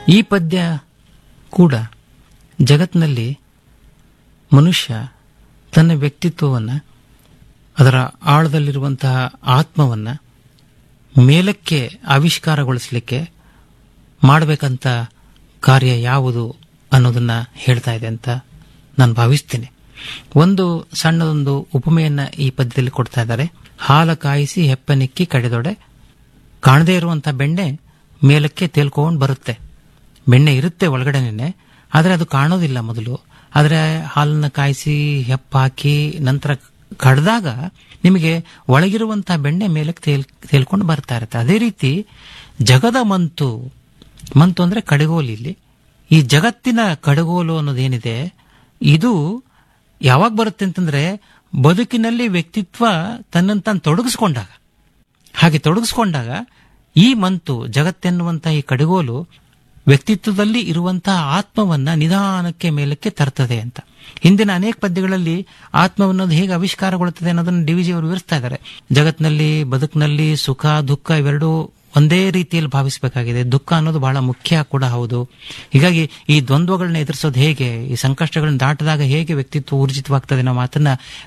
ಈ ಪದ್ಯ ಕೂಡ ಜಗತ್ತಿನಲ್ಲಿ ಮನುಷ್ಯ ತನ್ನ ವ್ಯಕ್ತಿತ್ವವನ್ನು ಅದರ ಆಳದಲ್ಲಿರುವಂತಹ ಆತ್ಮವನ್ನು ಮೇಲಕ್ಕೆ ಆವಿಷ್ಕಾರಗೊಳಿಸಲಿಕ್ಕೆ ಮಾಡಬೇಕಂತ ಕಾರ್ಯ ಯಾವುದು ಅನ್ನೋದನ್ನ ಹೇಳ್ತಾ ಇದೆ ಅಂತ ನಾನು ಭಾವಿಸ್ತೇನೆ ಒಂದು ಸಣ್ಣದೊಂದು ಉಪಮೆಯನ್ನ ಈ ಪದ್ಯದಲ್ಲಿ ಕೊಡ್ತಾ ಇದ್ದಾರೆ ಹಾಲ ಕಾಯಿಸಿ ಹೆಪ್ಪನಿಕ್ಕಿ ಕಡೆದೊಡೆ ಕಾಣದೇ ಇರುವಂತಹ ಬೆಣ್ಣೆ ಮೇಲಕ್ಕೆ ತೇಲ್ಕೊಂಡು ಬರುತ್ತೆ ಬೆಣ್ಣೆ ಇರುತ್ತೆ ಒಳಗಡೆನೆ ಆದರೆ ಅದು ಕಾಣೋದಿಲ್ಲ ಮೊದಲು ಆದರೆ ಹಾಲನ್ನ ಕಾಯಿಸಿ ಹೆಪ್ಪಾಕಿ ನಂತರ ಕಡ್ದಾಗ ನಿಮಗೆ ಒಳಗಿರುವಂತಹ ಬೆಣ್ಣೆ ಮೇಲಕ್ಕೆ ತೇಲ್ ತೇಲ್ಕೊಂಡು ಬರ್ತಾ ಇರುತ್ತೆ ಅದೇ ರೀತಿ ಜಗದ ಮಂತು ಮಂತು ಅಂದ್ರೆ ಕಡೆಗೋಲು ಇಲ್ಲಿ ಈ ಜಗತ್ತಿನ ಕಡೆಗೋಲು ಅನ್ನೋದೇನಿದೆ ಇದು ಯಾವಾಗ ಬರುತ್ತೆ ಅಂತಂದ್ರೆ ಬದುಕಿನಲ್ಲಿ ವ್ಯಕ್ತಿತ್ವ ತನ್ನನ್ನು ತಾನು ತೊಡಗಿಸ್ಕೊಂಡಾಗ ಹಾಗೆ ತೊಡಗಿಸ್ಕೊಂಡಾಗ ಈ ಮಂತು ಜಗತ್ತೆನ್ನುವಂತಹ ಈ ಕಡೆಗೋಲು ವ್ಯಕ್ತಿತ್ವದಲ್ಲಿ ಇರುವಂತಹ ಆತ್ಮವನ್ನ ನಿಧಾನಕ್ಕೆ ಮೇಲಕ್ಕೆ ತರ್ತದೆ ಅಂತ ಹಿಂದಿನ ಅನೇಕ ಪದ್ಯಗಳಲ್ಲಿ ಆತ್ಮವನ್ನೋದು ಹೇಗೆ ಆವಿಷ್ಕಾರಗೊಳ್ಳುತ್ತದೆ ಅನ್ನೋದನ್ನು ಡಿ ವಿಜಿ ಅವರು ವಿವರಿಸ್ತಾ ಇದ್ದಾರೆ ಜಗತ್ತಿನಲ್ಲಿ ಬದುಕಿನಲ್ಲಿ ಸುಖ ದುಃಖ ಇವೆರಡೂ ಒಂದೇ ರೀತಿಯಲ್ಲಿ ಭಾವಿಸಬೇಕಾಗಿದೆ ದುಃಖ ಅನ್ನೋದು ಬಹಳ ಮುಖ್ಯ ಕೂಡ ಹೌದು ಹೀಗಾಗಿ ಈ ದ್ವಂದ್ವಗಳನ್ನ ಎದುರಿಸೋದು ಹೇಗೆ ಈ ಸಂಕಷ್ಟಗಳನ್ನ ದಾಟಿದಾಗ ಹೇಗೆ ವ್ಯಕ್ತಿತ್ವ ಊರ್ಜಿತವಾಗ್ತದೆ ಅನ್ನೋ ಮಾತನ್ನ